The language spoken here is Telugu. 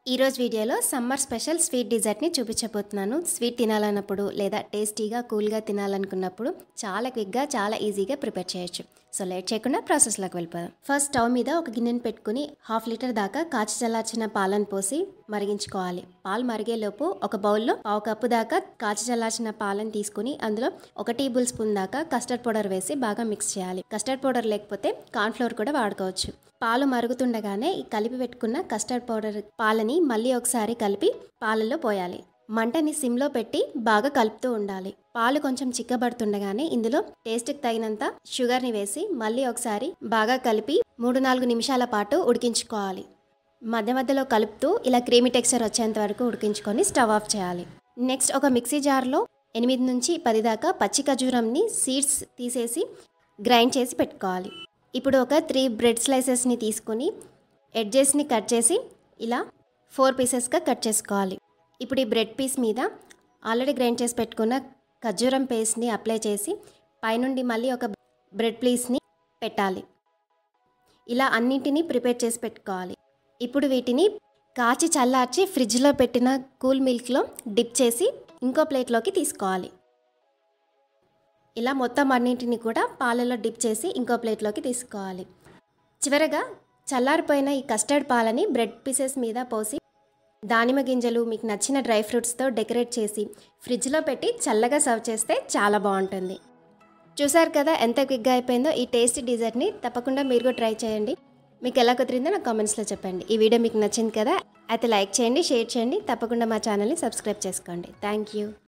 ఈరోజు వీడియోలో సమ్మర్ స్పెషల్ స్వీట్ డిజర్ట్ని చూపించబోతున్నాను స్వీట్ తినాలన్నప్పుడు లేదా టేస్టీగా కూల్గా తినాలనుకున్నప్పుడు చాలా క్విక్గా చాలా ఈజీగా ప్రిపేర్ చేయొచ్చు సో లేట్ చేయకుండా ప్రాసెస్లోకి వెళ్ళిపోదాం ఫస్ట్ స్టవ్ మీద ఒక గిన్నెను పెట్టుకుని హాఫ్ లీటర్ దాకా కాచి చల్లార్చిన పాలను పోసి మరిగించుకోవాలి పాలు మరిగేలోపు ఒక బౌల్లో పావు కప్పు దాకా కాచి చల్లార్చిన పాలను తీసుకుని అందులో ఒక టేబుల్ స్పూన్ దాకా కస్టర్డ్ పౌడర్ వేసి బాగా మిక్స్ చేయాలి కస్టర్డ్ పౌడర్ లేకపోతే కార్న్ఫ్లోర్ కూడా వాడుకోవచ్చు పాలు మరుగుతుండగానే ఈ కలిపి పెట్టుకున్న కస్టర్డ్ పౌడర్ పాలని మళ్ళీ ఒకసారి కలిపి పాలలో పోయాలి మంటని సిమ్లో పెట్టి బాగా కలుపుతూ ఉండాలి పాలు కొంచెం చిక్కబడుతుండగానే ఇందులో టేస్ట్కి తగినంత షుగర్ని వేసి మళ్ళీ ఒకసారి బాగా కలిపి మూడు నాలుగు నిమిషాల పాటు ఉడికించుకోవాలి మధ్య మధ్యలో కలుపుతూ ఇలా క్రీమీ టెక్స్చర్ వచ్చేంత వరకు ఉడికించుకొని స్టవ్ ఆఫ్ చేయాలి నెక్స్ట్ ఒక మిక్సీ జార్లో ఎనిమిది నుంచి పది దాకా పచ్చి ఖజూరంని సీడ్స్ తీసేసి గ్రైండ్ చేసి పెట్టుకోవాలి ఇప్పుడు ఒక త్రీ బ్రెడ్ స్లైసెస్ని తీసుకొని ఎడ్జెస్ని కట్ చేసి ఇలా ఫోర్ పీసెస్గా కట్ చేసుకోవాలి ఇప్పుడు ఈ బ్రెడ్ పీస్ మీద ఆల్రెడీ గ్రైండ్ చేసి పెట్టుకున్న ఖర్జూరం పేస్ట్ని అప్లై చేసి పైనుండి మళ్ళీ ఒక బ్రెడ్ పీస్ని పెట్టాలి ఇలా అన్నింటినీ ప్రిపేర్ చేసి పెట్టుకోవాలి ఇప్పుడు వీటిని కాచి చల్లార్చి ఫ్రిడ్జ్లో పెట్టిన కూల్ మిల్క్లో డిప్ చేసి ఇంకో ప్లేట్లోకి తీసుకోవాలి ఇలా మొత్తం అన్నింటిని కూడా పాలలో డిప్ చేసి ఇంకో ప్లేట్లోకి తీసుకోవాలి చివరగా చల్లారిపోయిన ఈ కస్టర్డ్ పాలని బ్రెడ్ పీసెస్ మీద పోసి దానిమ్మ గింజలు మీకు నచ్చిన డ్రై ఫ్రూట్స్తో డెకరేట్ చేసి ఫ్రిడ్జ్లో పెట్టి చల్లగా సర్వ్ చేస్తే చాలా బాగుంటుంది చూసారు కదా ఎంత క్విక్గా అయిపోయిందో ఈ టేస్టీ డిజర్ట్ని తప్పకుండా మీరు కూడా ట్రై చేయండి మీకు ఎలా కుదిరిందో నాకు కామెంట్స్లో చెప్పండి ఈ వీడియో మీకు నచ్చింది కదా అయితే లైక్ చేయండి షేర్ చేయండి తప్పకుండా మా ఛానల్ని సబ్స్క్రైబ్ చేసుకోండి థ్యాంక్ యూ